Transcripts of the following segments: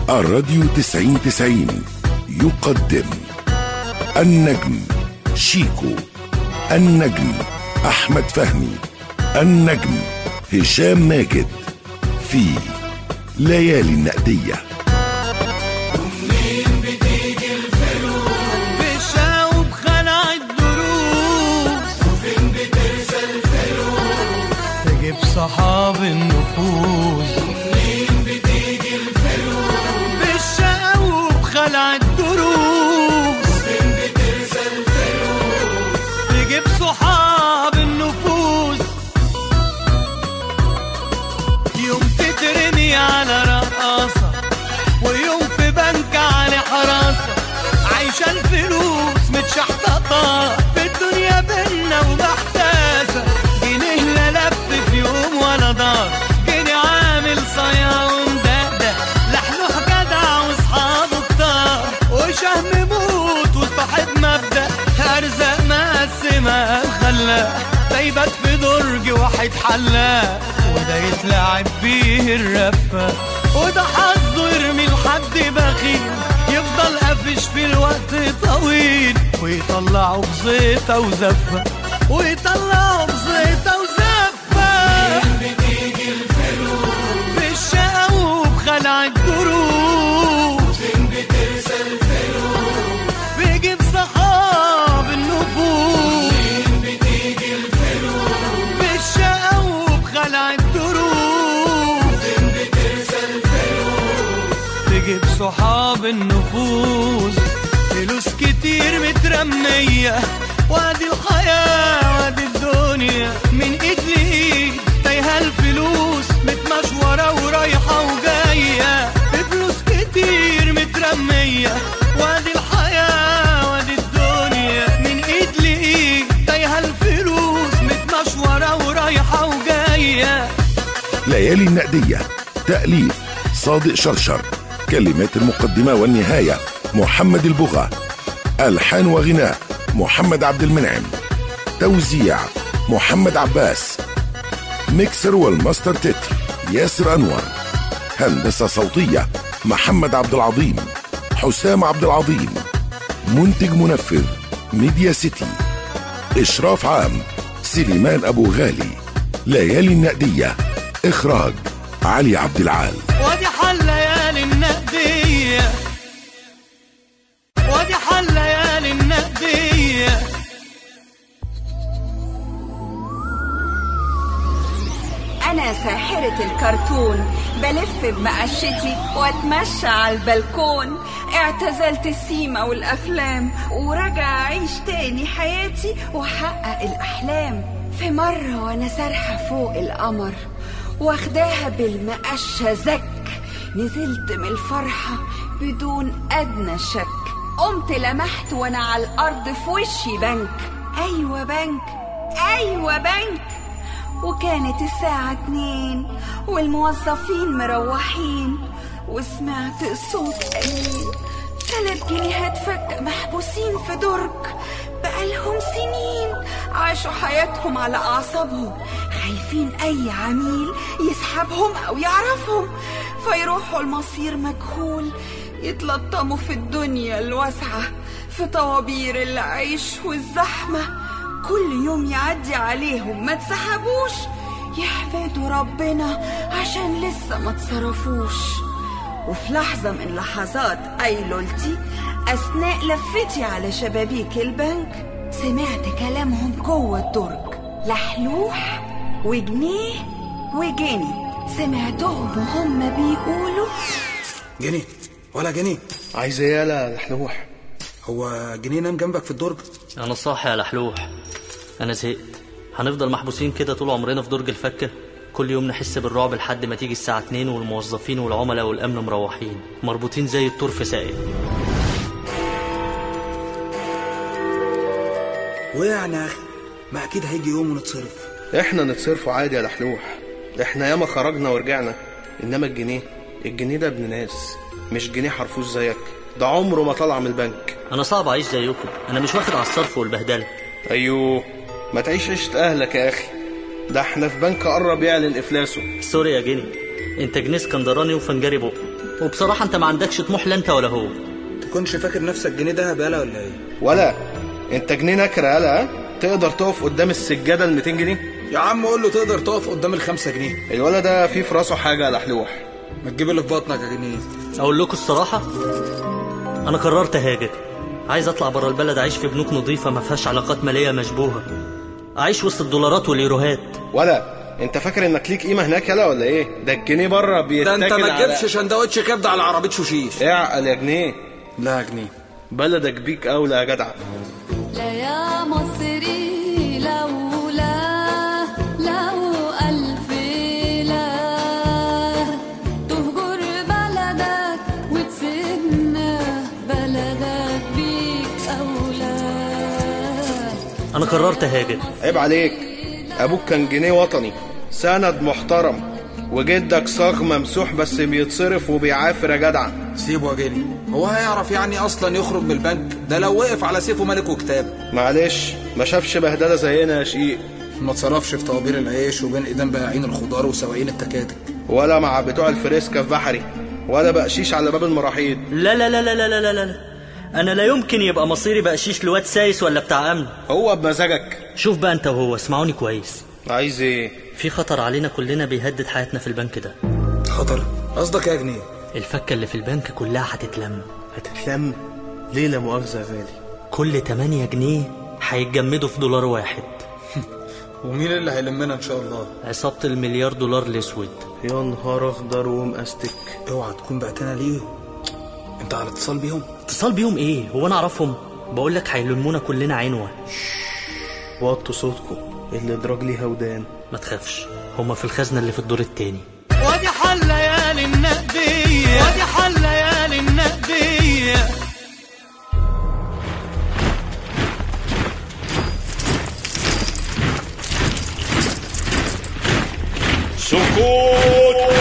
الراديو تسعين تسعين يقدم النجم شيكو النجم أحمد فهمي النجم هشام ماجد في ليالي النقديه بشاوب خلع الدروس وفين بترسى الفلوس تجيب صحاب النفوس ومنين بتيجي الفلوس بالشاوب خلع الدروس وفين بترسى الفلوس تجيب صحاب النفوس يوم تترمي على رقاصة ويوم في بنك على حراسة عايشة الفلوس متشحططة في الدنيا بينا ومحتاسة جنيه لا لف في يوم ولا دار جنيه عامل صيا ومدقدق لحلوح جدع واصحابه كتار وشهم موت وصاحب مبدأ أرزاق مقسمة خلاق دايبات في درج واحد حلاق وده يتلعب بيه الرفة وده حظه يرمي لحد بخيل يفضل قافش في الوقت طويل ويطلعه بزيطة وزفة ويطلعه بزيطة وزفة بتيجي الفلوس بالشقا وبخلع الدروس فين بترسى الفلوس بيجيب صحاب النفوس فين بتيجي الفلوس بالشقا وبخلع الدروس فين بترسى الفلوس تجيب صحاب النفوس فلوس كتير مترمية وادي الحياة وادي الدنيا من ايد لايد تايهة الفلوس متمشورة ورايحة وجاية فلوس كتير مترمية وادي الحياة وادي الدنيا من ايد لايد تايهة الفلوس متمشورة ورايحة وجاية ليالي النقدية تأليف صادق شرشر كلمات المقدمة والنهاية محمد البغا ألحان وغناء محمد عبد المنعم توزيع محمد عباس ميكسر والماستر تتر ياسر أنور هندسة صوتية محمد عبد العظيم حسام عبد العظيم منتج منفذ ميديا سيتي إشراف عام سليمان أبو غالي ليالي النقدية إخراج علي عبد العال وادي حل ليالي النقدية وادي حل ليالي النقدية أنا ساحرة الكرتون بلف بمقشتي واتمشى على البلكون اعتزلت السيما والأفلام وراجع أعيش تاني حياتي وأحقق الأحلام في مرة وأنا سارحة فوق القمر واخداها بالمقشة زك نزلت من الفرحة بدون أدنى شك قمت لمحت وأنا على الأرض في وشي بنك أيوة بنك أيوة بنك وكانت الساعة اتنين والموظفين مروحين وسمعت صوت قليل تلات جنيهات فك محبوسين في درج بقالهم سنين عاشوا حياتهم على أعصابهم خايفين أي عميل يسحبهم أو يعرفهم فيروحوا المصير مجهول يتلطموا في الدنيا الواسعة في طوابير العيش والزحمة كل يوم يعدي عليهم ما تسحبوش يحمدوا ربنا عشان لسه ما اتصرفوش وفي لحظة من لحظات أيلولتي أثناء لفتي على شبابيك البنك سمعت كلامهم جوه الدرج لحلوح وجنيه وجني سمعتهم وهم بيقولوا جنيه ولا جنيه عايز ايه يالا لحلوح هو جنيه نام جنبك في الدرج انا صاحي يا لحلوح انا زهقت هنفضل محبوسين كده طول عمرنا في درج الفكه كل يوم نحس بالرعب لحد ما تيجي الساعة 2 والموظفين والعملاء والأمن مروحين مربوطين زي الطور في ساقية ويعني يا اخي ما اكيد هيجي يوم ونتصرف احنا نتصرفوا عادي يا لحلوح احنا ياما خرجنا ورجعنا انما الجنيه الجنيه ده ابن ناس مش جنيه حرفوش زيك ده عمره ما طلع من البنك أنا صعب أعيش زيكم أنا مش واخد على الصرف والبهدلة ايوه ما تعيش عيشة اهلك يا اخي ده احنا في بنك قرب يعلن افلاسه سوري يا جني أنت جنيه اسكندراني وفنجاري بق وبصراحة انت ما عندكش طموح لا انت ولا هو تكونش فاكر نفسك جنيه دهب يالا ولا ايه ولا انت جنيه نكره يالا ها؟ تقدر تقف قدام السجاده ال 200 جنيه يا عم قول له تقدر تقف قدام الخمسة جنيه الولد ده فيه في راسه حاجه يا لحلوح ما تجيب اللي في بطنك يا جنيه اقول لكم الصراحة انا قررت هاجر عايز اطلع بره البلد اعيش في بنوك نظيفة ما فيهاش علاقات مالية مشبوهة اعيش وسط الدولارات واليوروهات ولا انت فاكر انك ليك قيمه هناك يلا ولا ايه ده الجنيه بره ده بيتاكل انت ما على- تجيبش سندوتش كبده على عربيه شوشيش اعقل يا جنيه لا يا جنيه بلدك بيك اولى يا جدع لا يا مصري لولا لو ألف لا تهجر بلدك وتسيبنا بلدك بيك أولى انا قررت هاجر عيب عليك ابوك كان جنيه وطني سند محترم وجدك صاغ ممسوح بس بيتصرف وبيعافر يا جدع سيبه يا جنيه هو هيعرف يعني اصلا يخرج من البنك ده لو وقف على سيفه ملك وكتاب معلش ما شافش بهدله زينا يا شقيق ما اتصرفش في طوابير العيش وبين ايدين بائعين الخضار وسواقين التكاتك ولا مع بتوع الفريسكا في بحري ولا بقشيش على باب المراحيض لا لا لا لا لا لا لا لا انا لا يمكن يبقى مصيري بقشيش لواد سايس ولا بتاع امن هو بمزاجك شوف بقى انت وهو اسمعوني كويس عايز ايه في خطر علينا كلنا بيهدد حياتنا في البنك ده خطر قصدك يا جنيه الفكة اللي في البنك كلها هتتلم هتتلم ليه لا مؤاخذه يا غالي كل 8 جنيه هيتجمدوا في دولار واحد ومين اللي هيلمنا ان شاء الله عصابة المليار دولار الاسود يا نهار اخضر ومقستك اوعى تكون بعتنا ليهم انت على اتصال بيهم اتصال بيهم ايه هو انا اعرفهم بقول لك هيلمونا كلنا عنوة وطوا صوتكم اللي ادراج ليها ودان ما تخافش هما في الخزنة اللي في الدور التاني وادي حل ليالي النقدية وادي حل ليالي النقدية سكوت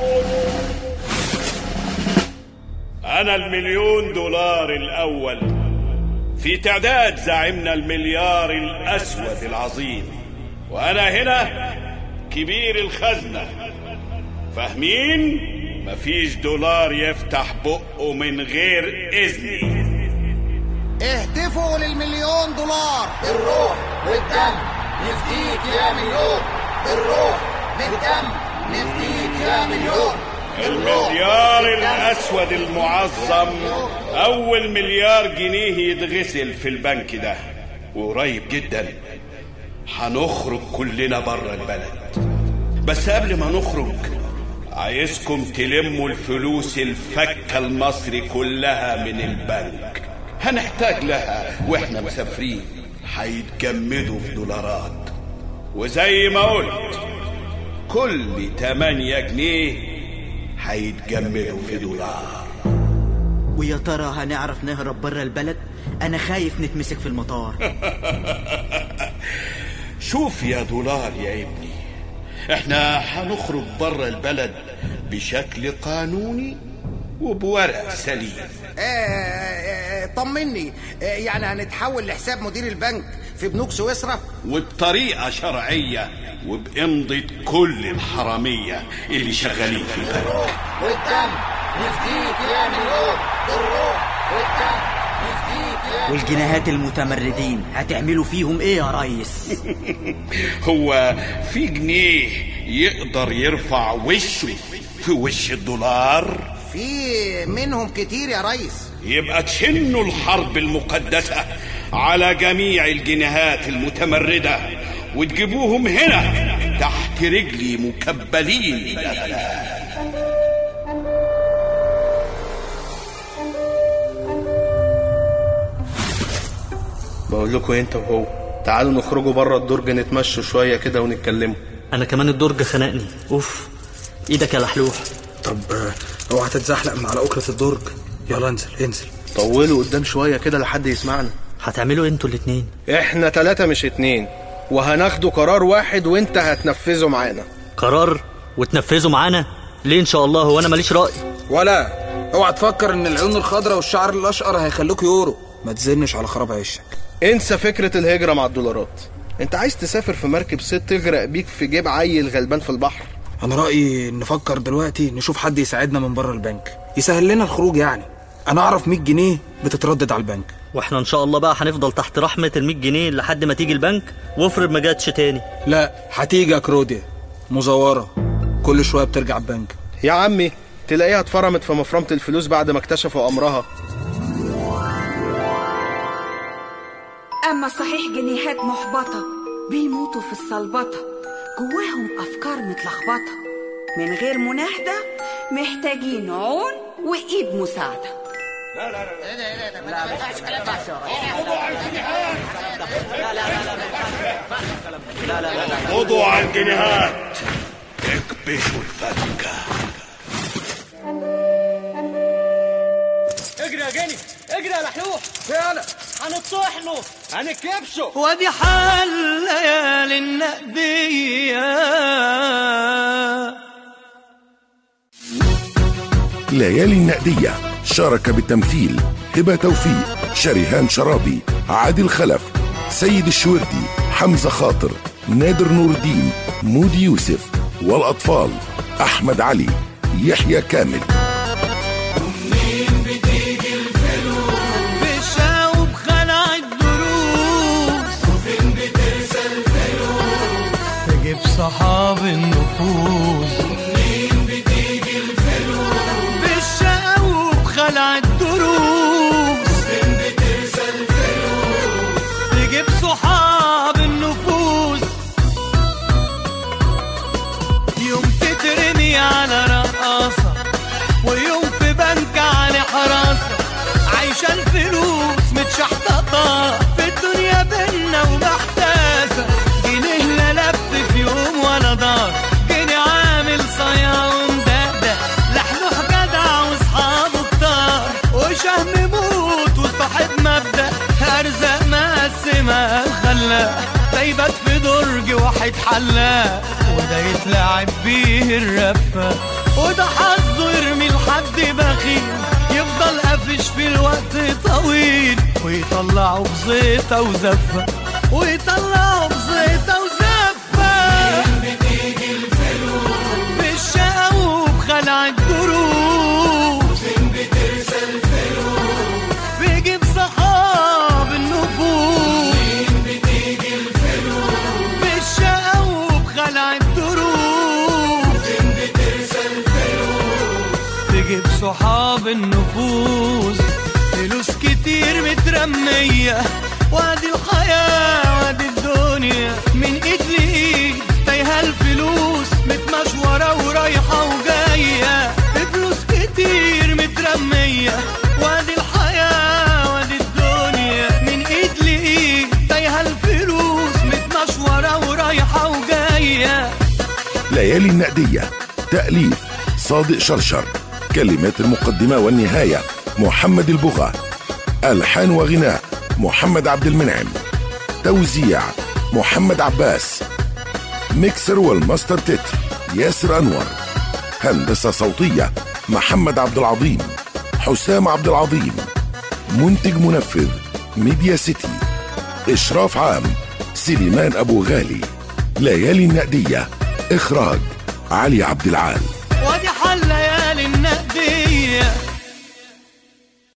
أنا المليون دولار الأول في تعداد زعيمنا المليار الأسود العظيم وأنا هنا كبير الخزنة فاهمين؟ مفيش دولار يفتح بقه من غير إذني اهتفوا للمليون دولار الروح والدم نفديك يا مليون الروح بالدم نفديك يا مليون المليار الأسود المعظم أول مليار جنيه يتغسل في البنك ده وقريب جدا هنخرج كلنا بره البلد بس قبل ما نخرج عايزكم تلموا الفلوس الفكة المصري كلها من البنك هنحتاج لها واحنا مسافرين هيتجمدوا في دولارات وزي ما قلت كل 8 جنيه هيتجمدوا في دولار ويا ترى هنعرف نهرب بره البلد انا خايف نتمسك في المطار شوف يا دولار يا ابني احنا هنخرج بره البلد بشكل قانوني وبورق سليم آه، آه، آه، طمني آه، يعني هنتحول لحساب مدير البنك في بنوك سويسرا وبطريقة شرعية وبإمضة كل الحرامية اللي شغالين في البنك والدم نفديك يا مليون الروح والدم نفديك يا والجنيهات المتمردين هتعملوا فيهم ايه يا ريس هو في جنيه يقدر يرفع وشه في وش الدولار في منهم كتير يا ريس يبقى تشنوا الحرب المقدسة على جميع الجنيهات المتمردة وتجيبوهم هنا تحت رجلي مكبلين بالأغلال بقول لكم انت وهو تعالوا نخرجوا بره الدرج نتمشوا شويه كده ونتكلموا انا كمان الدرج خنقني اوف ايدك يا لحلوح طب آه، اوعى تتزحلق من على أكرة الدرج يلا انزل انزل طولوا قدام شويه كده لحد يسمعنا هتعملوا إيه انتوا الاتنين احنا ثلاثة مش اتنين وهناخدوا قرار واحد وانت هتنفذه معانا قرار وتنفذوا معانا ليه ان شاء الله هو انا ماليش راي ولا اوعى تفكر ان العيون الخضراء والشعر الاشقر هيخلوك يورو ما تزنش على خراب عيشك انسى فكرة الهجرة مع الدولارات انت عايز تسافر في مركب ست تغرق بيك في جيب عيل غلبان في البحر انا رايي نفكر دلوقتي نشوف حد يساعدنا من بره البنك يسهل لنا الخروج يعني انا اعرف 100 جنيه بتتردد على البنك واحنا ان شاء الله بقى هنفضل تحت رحمه ال 100 جنيه لحد ما تيجي البنك وافرض ما جاتش تاني لا هتيجي يا كروديا مزوره كل شويه بترجع البنك يا عمي تلاقيها اتفرمت في مفرمة الفلوس بعد ما اكتشفوا أمرها أما صحيح جنيهات محبطة بيموتوا في الصلبطة جواهم أفكار متلخبطة من غير مناهدة محتاجين عون وإيد مساعدة خدوا على الجنيهات اكبشوا الفكة اجري يا جني اجري يا لحلوح فعلا هنطحنه هنكبشه وادي حل ليالي النقدية ليالي النقدية شارك بالتمثيل هبة توفيق شريهان شرابي عادل خلف سيد الشوردي حمزة خاطر نادر نور الدين مودي يوسف والأطفال أحمد علي يحيى كامل بشاوب خلع الدروس وفين بترسى الفلوس تجيب صحاب النفوس ومنين بتيجي الفلوس بالشاوب خلع الدروس وفين بترسى الفلوس تجيب صحاب النفوس يوم تترمي على رقاصة ويوم في بنك على حراسة عايشة الفلوس متشحططة في الدنيا بينا ومحتاسة جنيه لا لف في يوم ولا دار جنيه عامل صيا ومدقدق لحلوح جدع واصحابه كتار وشهم موت وصاحب مبدأ أرزاق مقسمة الخلاق ده يبات في درج واحد حلاق وده يتلعب بيه الرفة وده حظه يرمي لحد بخيل يفضل قافش في الوقت طويل ويطلعه بزيطة وزفة ويطلعه بزيطة وزفة بتيجي الفلوس بالشقا وبخلع الدروس فين بترسى الفلوس بيجيب صحاب النفوس فين بتيجي الفلوس بالشقا وبخلع الدروس فين بترسى الفلوس تجيب صحاب النفوس فلوس كتير مترمية وادي الحياة وادي الدنيا من ايد لايد تايهة الفلوس متمشورة ورايحة وجاية فلوس كتير مترمية وادي الحياة وادي الدنيا من ايد لايد تايهة الفلوس متمشورة ورايحة وجاية ليالي النقدية تأليف صادق شرشر كلمات المقدمة والنهاية محمد البغا ألحان وغناء محمد عبد المنعم توزيع محمد عباس ميكسر والماستر تتر ياسر أنور هندسة صوتية محمد عبد العظيم حسام عبد العظيم منتج منفذ ميديا سيتي إشراف عام سليمان أبو غالي ليالي النقدية إخراج علي عبد العال وادي حل ليالي النقدية